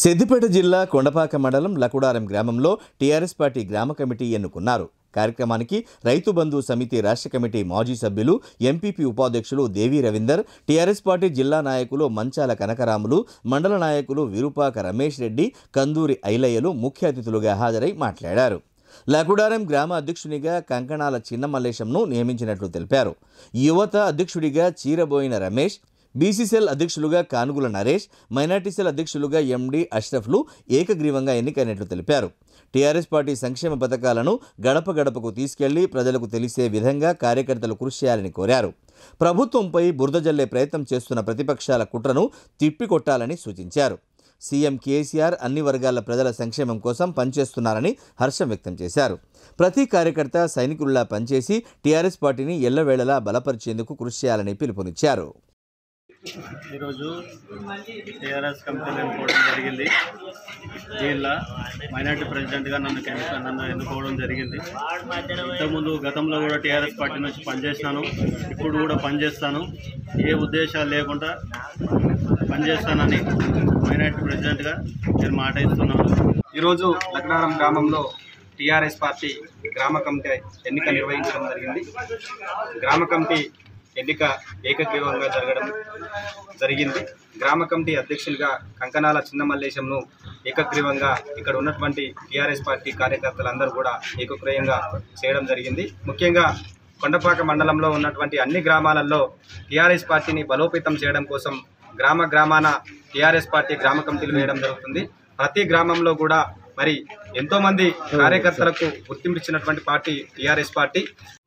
సిద్దిపేట జిల్లా కొండపాక మండలం లకుడారం గ్రామంలో టీఆర్ఎస్ పార్టీ గ్రామ కమిటీ ఎన్నుకున్నారు కార్యక్రమానికి రైతు బంధు సమితి రాష్ట్ర కమిటీ మాజీ సభ్యులు ఎంపీపీ ఉపాధ్యక్షులు దేవి రవీందర్ టీఆర్ఎస్ పార్టీ జిల్లా నాయకులు మంచాల కనకరాములు మండల నాయకులు విరుపాక రమేష్ రెడ్డి కందూరి ఐలయ్యలు ముఖ్య అతిథులుగా హాజరై మాట్లాడారు లకుడారం గ్రామ అధ్యక్షునిగా కంకణాల చిన్న మల్లేశంను నియమించినట్లు తెలిపారు యువత అధ్యక్షుడిగా చీరబోయిన రమేష్ బీసీసీఎల్ అధ్యక్షులుగా కానుగుల నరేష్ మైనార్టీసీఎల్ అధ్యక్షులుగా ఎండి అష్రఫ్లు ఏకగ్రీవంగా ఎన్నికైనట్లు తెలిపారు టీఆర్ఎస్ పార్టీ సంక్షేమ పథకాలను గడప గడపకు తీసుకెళ్లి ప్రజలకు తెలిసే విధంగా కార్యకర్తలు కృషి చేయాలని కోరారు ప్రభుత్వంపై బురద జల్లే ప్రయత్నం చేస్తున్న ప్రతిపక్షాల కుట్రను తిప్పికొట్టాలని సూచించారు సీఎం కేసీఆర్ అన్ని వర్గాల ప్రజల సంక్షేమం కోసం పనిచేస్తున్నారని హర్షం వ్యక్తం చేశారు ప్రతి కార్యకర్త సైనికుల్లా పనిచేసి టీఆర్ఎస్ పార్టీని ఎల్లవేళలా బలపరిచేందుకు కృషి చేయాలని పిలుపునిచ్చారు ఈరోజు టీఆర్ఎస్ కమిటీలో ఎన్నుకోవడం జరిగింది దీనిలో మైనార్టీ ప్రెసిడెంట్గా నన్ను ఎన్నుక నన్ను ఎన్నుకోవడం జరిగింది ఇంతకుముందు గతంలో కూడా టీఆర్ఎస్ పార్టీ నుంచి పనిచేసినాను ఇప్పుడు కూడా పనిచేస్తాను ఏ ఉద్దేశాలు లేకుండా పనిచేస్తానని మైనార్టీ ప్రెసిడెంట్గా నేను మాట ఇస్తున్నాను ఈరోజు లగ్నారం గ్రామంలో టీఆర్ఎస్ పార్టీ గ్రామ కమిటీ ఎన్నిక నిర్వహించడం జరిగింది గ్రామ కమిటీ ఎన్నిక ఏకగ్రీవంగా జరగడం జరిగింది గ్రామ కమిటీ అధ్యక్షులుగా కంకనాల చిన్న మల్లేశంను ఏకగ్రీవంగా ఇక్కడ ఉన్నటువంటి టీఆర్ఎస్ పార్టీ కార్యకర్తలందరూ కూడా ఏకగ్రీవంగా చేయడం జరిగింది ముఖ్యంగా కొండపాక మండలంలో ఉన్నటువంటి అన్ని గ్రామాలలో టీఆర్ఎస్ పార్టీని బలోపేతం చేయడం కోసం గ్రామ గ్రామాన టీఆర్ఎస్ పార్టీ గ్రామ కమిటీలు వేయడం జరుగుతుంది ప్రతి గ్రామంలో కూడా మరి ఎంతో మంది కార్యకర్తలకు గుర్తింపు ఇచ్చినటువంటి పార్టీ టీఆర్ఎస్ పార్టీ